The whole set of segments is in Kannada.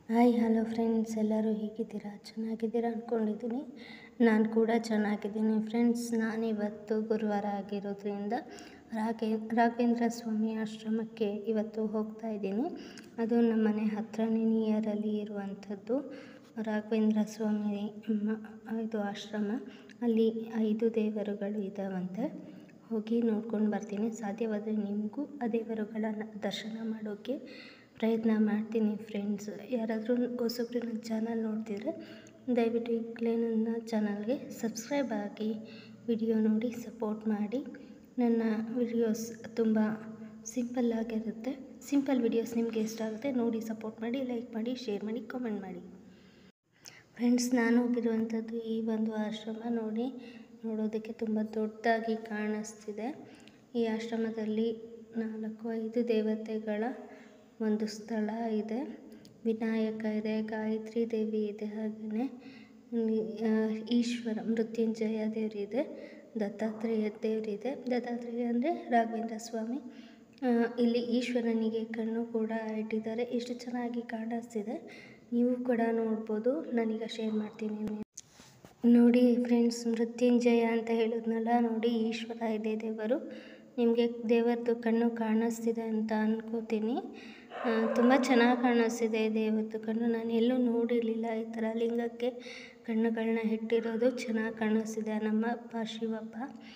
ಹಾಯ್ ಹಲೋ ಫ್ರೆಂಡ್ಸ್ ಎಲ್ಲರೂ ಹೇಗಿದ್ದೀರಾ ಚೆನ್ನಾಗಿದ್ದೀರಾ ಅಂದ್ಕೊಂಡಿದ್ದೀನಿ ನಾನು ಕೂಡ ಚೆನ್ನಾಗಿದ್ದೀನಿ ಫ್ರೆಂಡ್ಸ್ ನಾನಿವತ್ತು ಗುರುವಾರ ಆಗಿರೋದ್ರಿಂದ ರಾಘೇ ರಾಘವೇಂದ್ರ ಸ್ವಾಮಿ ಆಶ್ರಮಕ್ಕೆ ಇವತ್ತು ಹೋಗ್ತಾ ಇದ್ದೀನಿ ಅದು ನಮ್ಮ ಮನೆ ಹತ್ರನೇ ನಿಯರಲ್ಲಿ ಇರುವಂಥದ್ದು ರಾಘವೇಂದ್ರ ಸ್ವಾಮಿ ಮ- ಇದು ಆಶ್ರಮ ಅಲ್ಲಿ ಐದು ದೇವರುಗಳು ಇದ್ದಾವಂತೆ ಹೋಗಿ ನೋಡ್ಕೊಂಡು ಬರ್ತೀನಿ ಸಾಧ್ಯವಾದರೆ ನಿಮಗೂ ಆ ದೇವರುಗಳನ್ನು ದರ್ಶನ ಮಾಡೋಕ್ಕೆ ಪ್ರಯತ್ನ ಮಾಡ್ತೀನಿ ಫ್ರೆಂಡ್ಸ್ ಯಾರಾದರೂ ಹೊಸಬ್ರು ನನ್ನ ಚಾನಲ್ ನೋಡ್ತಿದ್ರೆ ದಯವಿಟ್ಟು ಈಗಲೇ ನನ್ನ ಚಾನಲ್ಗೆ ಸಬ್ಸ್ಕ್ರೈಬ್ ಆಗಿ ವಿಡಿಯೋ ನೋಡಿ ಸಪೋರ್ಟ್ ಮಾಡಿ ನನ್ನ ವಿಡಿಯೋಸ್ ತುಂಬ ಸಿಂಪಲ್ ಆಗಿರುತ್ತೆ ಸಿಂಪಲ್ ವಿಡಿಯೋಸ್ ನಿಮಗೆ ಇಷ್ಟ ಆಗುತ್ತೆ ನೋಡಿ ಸಪೋರ್ಟ್ ಮಾಡಿ ಲೈಕ್ ಮಾಡಿ ಶೇರ್ ಮಾಡಿ ಕಾಮೆಂಟ್ ಮಾಡಿ ಫ್ರೆಂಡ್ಸ್ ನಾನು ಹೋಗಿರುವಂಥದ್ದು ಈ ಒಂದು ಆಶ್ರಮ ನೋಡಿ ನೋಡೋದಕ್ಕೆ ತುಂಬ ದೊಡ್ಡದಾಗಿ ಕಾಣಿಸ್ತಿದೆ ಈ ಆಶ್ರಮದಲ್ಲಿ ನಾಲ್ಕು ಐದು ದೇವತೆಗಳ ಒಂದು ಸ್ಥಳ ಇದೆ ವಿನಾಯಕ ಇದೆ ಗಾಯತ್ರಿ ದೇವಿ ಇದೆ ಹಾಗೆಯೇ ಇಲ್ಲಿ, ಆ, ಈಶ್ವರ ಮೃತ್ಯುಂಜಯ ದೇವರಿದೆ ದತ್ತಾತ್ರೇಯ ದೇವರಿದೆ ದತ್ತಾತ್ರೇಯ ಅಂದರೆ ರಾಘವೇಂದ್ರ ಸ್ವಾಮಿ ಆ, ಇಲ್ಲಿ ಈಶ್ವರನಿಗೆ ಕಣ್ಣು ಕೂಡ ಇಟ್ಟಿದ್ದಾರೆ ಎಷ್ಟು ಚೆನ್ನಾಗಿ ಕಾಣಿಸ್ತಿದೆ ನೀವು ಕೂಡ ನೋಡ್ಬೋದು ನಾನೀಗ ಶೇರ್ ಮಾಡ್ತೀನಿ ನೋಡಿ ಫ್ರೆಂಡ್ಸ್ ಮೃತ್ಯುಂಜಯ ಅಂತ ಹೇಳಿದ್ನಲ್ಲ ನೋಡಿ ಈಶ್ವರ ಇದೆ ದೇವರು ನಿಮಗೆ ದೇವರದ್ದು ಕಣ್ಣು ಕಾಣಿಸ್ತಿದೆ ಅಂತ ಅನ್ಕೋತೀನಿ ತುಂಬ ಚೆನ್ನಾಗಿ ಕಾಣಿಸ್ತಿದೆ ದೇವರದ್ದು ಕಣ್ಣು ನಾನು ಎಲ್ಲೂ ನೋಡಿರಲಿಲ್ಲ ಈ ಥರ ಲಿಂಗಕ್ಕೆ ಕಣ್ಣುಗಳನ್ನ ಇಟ್ಟಿರೋದು ಚೆನ್ನಾಗಿ ಕಾಣಿಸ್ತಿದೆ ನಮ್ಮಪ್ಪ ಶಿವಪ್ಪ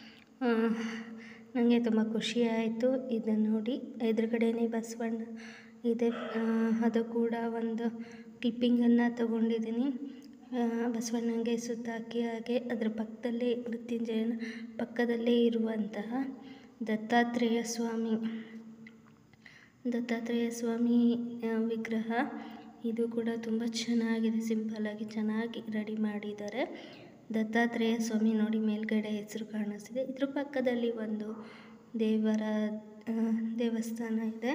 ನನಗೆ ತುಂಬ ಖುಷಿ ಆಯಿತು ಇದನ್ನು ನೋಡಿ ಎದುರುಗಡೆನೇ ಬಸವಣ್ಣ ಇದೆ ಆ, ಅದು ಕೂಡ ಒಂದು ಕ್ಲಿಪ್ಪಿಂಗನ್ನು ತಗೊಂಡಿದ್ದೀನಿ ಆ, ಬಸವಣ್ಣಂಗೆ ಸುತ್ತಾಕಿ ಹಾಗೆ ಅದರ ಪಕ್ಕದಲ್ಲೇ ಮೃತ್ಯುಂಜಯನ ಪಕ್ಕದಲ್ಲೇ ಇರುವಂತಹ ದತ್ತಾತ್ರೇಯ ಸ್ವಾಮಿ ದತ್ತಾತ್ರೇಯ ಸ್ವಾಮಿ ಆ, ವಿಗ್ರಹ ಇದು ಕೂಡ ತುಂಬ ಚೆನ್ನಾಗಿದೆ ಸಿಂಪಲ್ಲಾಗಿ ಚೆನ್ನಾಗಿ ರೆಡಿ ಮಾಡಿದ್ದಾರೆ ದತ್ತಾತ್ರೇಯ ಸ್ವಾಮಿ ನೋಡಿ ಮೇಲ್ಗಡೆ ಹೆಸರು ಕಾಣಿಸ್ತಿದೆ ಇದ್ರ ಪಕ್ಕದಲ್ಲಿ ಒಂದು ದೇವರ ಆ, ದೇವಸ್ಥಾನ ಇದೆ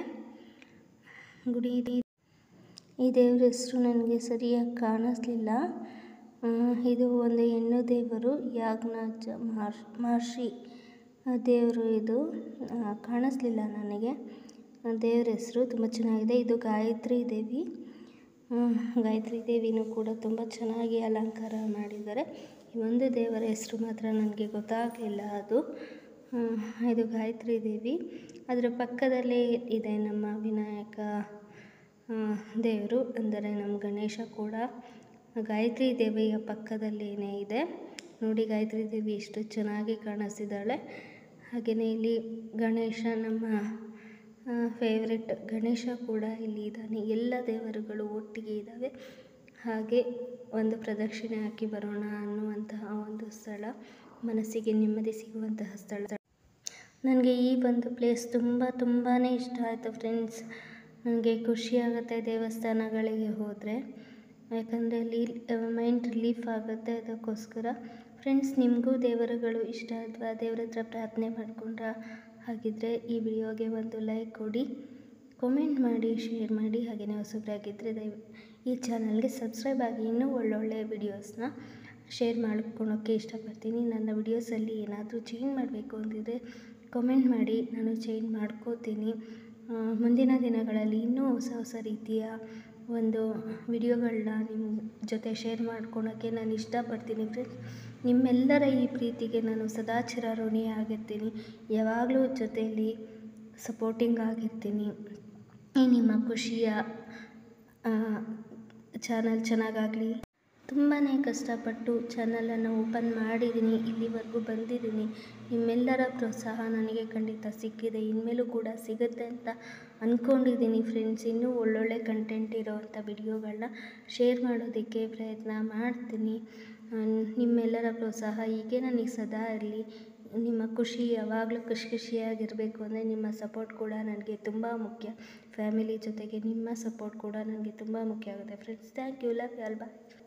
ಗುಡಿ ಇದೆ. ಈ ದೇವ್ರ ಹೆಸರು ನನಗೆ ಸರಿಯಾಗಿ ಕಾಣಿಸ್ಲಿಲ್ಲ ಆ, ಇದು ಒಂದು ಹೆಣ್ಣು ದೇವರು ಯಾಜ್ಞಾಚ ಮಹರ್ಷಿ ಮಹರ್ಷಿ ದೇವರು ಇದು ಆ, ಕಾಣಿಸ್ಲಿಲ್ಲ ನನಗೆ ಆ, ದೇವ್ರ ಹೆಸರು ತುಂಬ ಚೆನ್ನಾಗಿದೆ ಇದು ಗಾಯತ್ರಿ ದೇವಿ ಆ, ಗಾಯತ್ರಿ ದೇವಿನೂ ಕೂಡ ತುಂಬ ಚೆನ್ನಾಗಿ ಅಲಂಕಾರ ಮಾಡಿದ್ದಾರೆ ಈ ಒಂದು ದೇವರ ಹೆಸರು ಮಾತ್ರ ನನಗೆ ಗೊತ್ತಾಗಲಿಲ್ಲ ಅದು ಆ, ಇದು ಗಾಯತ್ರಿ ದೇವಿ ಅದರ ಪಕ್ಕದಲ್ಲೇ ಇದೆ ನಮ್ಮ ವಿನಾಯಕ ಆ, ದೇವರು ಅಂದರೆ ನಮ್ಮ ಗಣೇಶ ಕೂಡ ಗಾಯತ್ರಿ ದೇವಿಯ ಪಕ್ಕದಲ್ಲೇ ಇದೆ ನೋಡಿ ಗಾಯತ್ರಿ ದೇವಿ ಎಷ್ಟು ಚೆನ್ನಾಗಿ ಕಾಣಿಸ್ತಿದ್ದಾಳೆ ಹಾಗೆಯೇ ಇಲ್ಲಿ ಗಣೇಶ ನಮ್ಮ ಫೇವ್ರೆಟ್ ಗಣೇಶ ಕೂಡ ಇಲ್ಲಿ ಇದ್ದಾನೆ ಎಲ್ಲ ದೇವರುಗಳು ಒಟ್ಟಿಗೆ ಇದ್ದಾವೆ ಹಾಗೆ ಒಂದು ಪ್ರದಕ್ಷಿಣೆ ಹಾಕಿ ಬರೋಣ ಅನ್ನುವಂತಹ ಒಂದು ಸ್ಥಳ ಮನಸ್ಸಿಗೆ ನೆಮ್ಮದಿ ಸಿಗುವಂತಹ ಸ್ಥಳ ನನಗೆ ಈ ಒಂದು ಪ್ಲೇಸ್ ತುಂಬ ತುಂಬಾ ಇಷ್ಟ ಆಯಿತು ಫ್ರೆಂಡ್ಸ್ ನನಗೆ ಖುಷಿಯಾಗುತ್ತೆ ದೇವಸ್ಥಾನಗಳಿಗೆ ಹೋದರೆ ಯಾಕಂದರೆ ಅಲ್ಲಿ ಮೈಂಡ್ ರಿಲೀಫ್ ಆಗುತ್ತೆ ಅದಕ್ಕೋಸ್ಕರ ಫ್ರೆಂಡ್ಸ್ ನಿಮಗೂ ದೇವರುಗಳು ಇಷ್ಟ ಅಥವಾ ದೇವ್ರ ಹತ್ರ ಪ್ರಾರ್ಥನೆ ಮಾಡ್ಕೊಂಡ್ರ ಹಾಗಿದ್ದರೆ ಈ ವಿಡಿಯೋಗೆ ಒಂದು ಲೈಕ್ ಕೊಡಿ ಕಾಮೆಂಟ್ ಮಾಡಿ ಶೇರ್ ಮಾಡಿ ಹಾಗೆಯೇ ಹೊಸಬ್ರಾಗಿದ್ದರೆ ದಯವಿ ಈ ಚಾನಲ್ಗೆ ಸಬ್ಸ್ಕ್ರೈಬ್ ಆಗಿ ಇನ್ನೂ ಒಳ್ಳೊಳ್ಳೆ ವಿಡಿಯೋಸ್ನ ಶೇರ್ ಮಾಡ್ಕೊಳೋಕ್ಕೆ ಇಷ್ಟಪಡ್ತೀನಿ ನನ್ನ ವಿಡಿಯೋಸಲ್ಲಿ ಏನಾದರೂ ಚೇಂಜ್ ಮಾಡಬೇಕು ಅಂತಿದ್ರೆ ಕಾಮೆಂಟ್ ಮಾಡಿ ನಾನು ಚೇಂಜ್ ಮಾಡ್ಕೋತೀನಿ ಆ, ಮುಂದಿನ ದಿನಗಳಲ್ಲಿ ಇನ್ನೂ ಹೊಸ ಹೊಸ ರೀತಿಯ ಒಂದು ವಿಡಿಯೋಗಳನ್ನ ನಿಮ್ಮ ಜೊತೆ ಶೇರ್ ಮಾಡ್ಕೊಳೋಕ್ಕೆ ನಾನು ಇಷ್ಟಪಡ್ತೀನಿ ಫ್ರೆಂಡ್ಸ್ ನಿಮ್ಮೆಲ್ಲರ ಈ ಪ್ರೀತಿಗೆ ನಾನು ಸದಾ ಚಿರಋಣಿ ಆಗಿರ್ತೀನಿ ಯಾವಾಗಲೂ ಜೊತೆಯಲ್ಲಿ ಸಪೋರ್ಟಿಂಗ್ ಆಗಿರ್ತೀನಿ ಈ ನಿಮ್ಮ ಖುಷಿಯ ಚಾನಲ್ ಚೆನ್ನಾಗಾಗಲಿ ತುಂಬಾ ಕಷ್ಟಪಟ್ಟು ಚಾನಲನ್ನು ಓಪನ್ ಮಾಡಿದ್ದೀನಿ ಇಲ್ಲಿವರೆಗೂ ಬಂದಿದ್ದೀನಿ ನಿಮ್ಮೆಲ್ಲರ ಪ್ರೋತ್ಸಾಹ ನನಗೆ ಖಂಡಿತ ಸಿಕ್ಕಿದೆ ಇನ್ಮೇಲೂ ಕೂಡ ಸಿಗುತ್ತೆ ಅಂತ ಅಂದ್ಕೊಂಡಿದ್ದೀನಿ ಫ್ರೆಂಡ್ಸ್ ಇನ್ನೂ ಒಳ್ಳೊಳ್ಳೆ ಕಂಟೆಂಟ್ ಇರೋವಂಥ ವಿಡಿಯೋಗಳನ್ನ ಶೇರ್ ಮಾಡೋದಕ್ಕೆ ಪ್ರಯತ್ನ ಮಾಡ್ತೀನಿ ಆ, ನಿಮ್ಮೆಲ್ಲರ ಪ್ರೋತ್ಸಾಹ ಹೀಗೆ ನನಗೆ ಸದಾ ಇರಲಿ ನಿಮ್ಮ ಖುಷಿ ಯಾವಾಗಲೂ ಖುಷಿ ಖುಷಿಯಾಗಿರಬೇಕು ಅಂದರೆ ನಿಮ್ಮ ಸಪೋರ್ಟ್ ಕೂಡ ನನಗೆ ತುಂಬ ಮುಖ್ಯ ಫ್ಯಾಮಿಲಿ ಜೊತೆಗೆ ನಿಮ್ಮ ಸಪೋರ್ಟ್ ಕೂಡ ನನಗೆ ತುಂಬ ಮುಖ್ಯ ಆಗುತ್ತೆ friends thank you love you all bye